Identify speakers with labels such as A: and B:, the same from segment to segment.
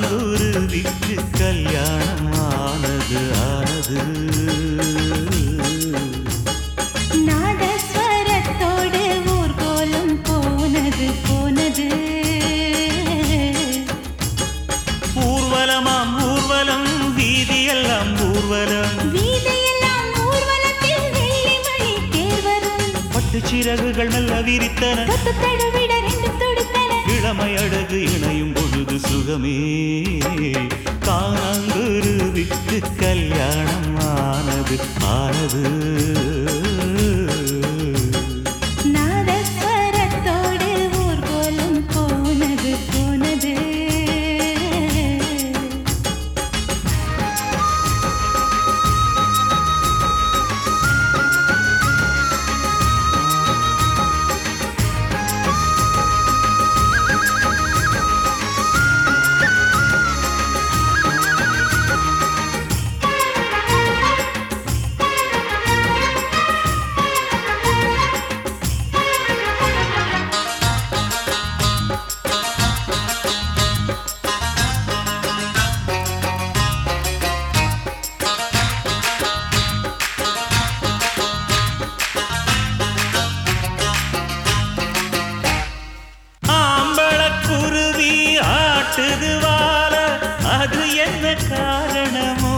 A: காணாங்குருவிக்கு கல்யாணம் ஆனது ஆனது
B: நாதஸ்வரத்தோடு ஊர்கோலம் போனது போனது
A: ஊர்வலமாம் ஊர்வலம் வீதியெல்லாம் ஊர்வலம்
B: வீதியெல்லாம் ஊர்வலத்தில் வெள்ளிமணி தேர் வரும்
A: பட்டு சிறகுகள் மெல்ல விரித்தன
B: தொட்டு தடவிட ரெண்டு துடித்தன
A: இளமை அழகு இணையும் பொழுது சுகமே காணாங்குருவிக்கு கல்யாணம் ஆனது ஆனது
B: நாதஸ்வரத்தோடு ஊர்கோலம் போனது போனது
A: ஆம்பளக்குருவி ஆட்டுது வாழ அது என்ன காரணமோ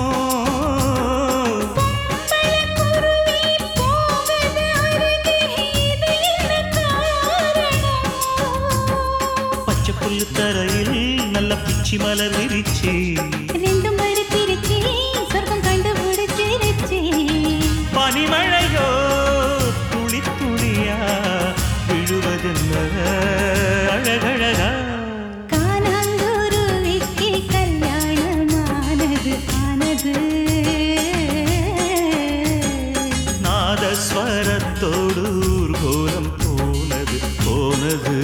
B: பழக்குருவி போகுது அருகே இது என்ன காரணம்
A: பச்சை புல்லு தரையில் நல்ல பிச்சி மலர் விரிச்சி
B: ரெண்டும் படுத்திருச்சு சொர்க்கம் கண்டுபிடிச்சிருச்சு
A: பனிமழையோ துளி துளியா விழுவதென்ன அழகழகா
B: காணாங்குருவிக்கு கல்யாணமானது ஆனது
A: நாதஸ்வரத்தோடு ஊர்கோலம் போனது போனது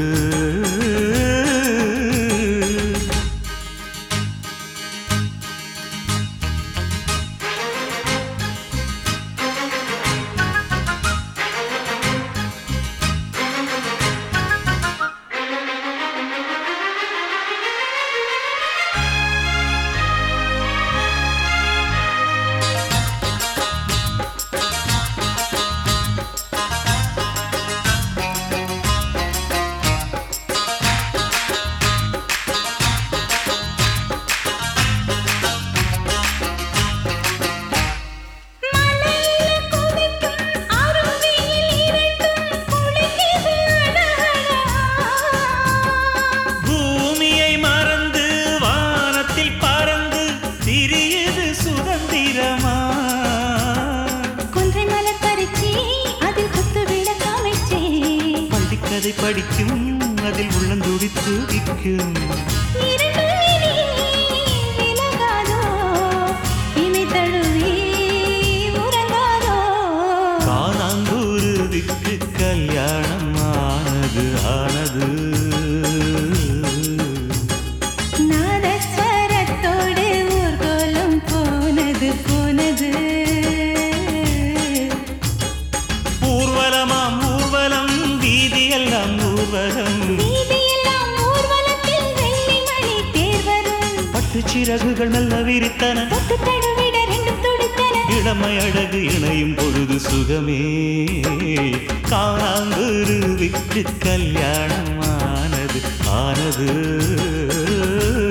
B: மலையில குதிக்கும் அருவியில் இரண்டும் குளிக்குது அழகழகா.
A: பூமியை மறந்து வானத்தில் பறந்து திரியுது சுதந்திரமா
B: கொன்றை மலர் பறிச்சு அதில் குத்து விளக்காமைச்சே
A: பள்ளிக்கதை படிக்கும் அதில் உள்ளந்துடி துடிக்கும்
B: இரண்டு விழி விலகாதோ இமை தழுவி உறங்காதோ
A: காணாங்குருவிக்கு கல்யாணம் ஆனது ஆனது
B: நாதஸ்வரத்தோடு ஊர்கோலம் போனது போனது
A: ஊர்வலமாம் ஊர்வலம் வீதியெல்லாம் ஊர்வலம்
B: வீதியெல்லாம் ஊர்வலத்தில் வெள்ளிமணி தேர் வரும்
A: பட்டு சிறகுகள் நல்ல விரித்தன
B: தொட்டு தடவிட ரெண்டும் துடித்தன
A: இளமை அழகு இணையும் பொழுது சுகமே காணாங்குருவிக்கு கல்யாணம் ஆனது ஆனது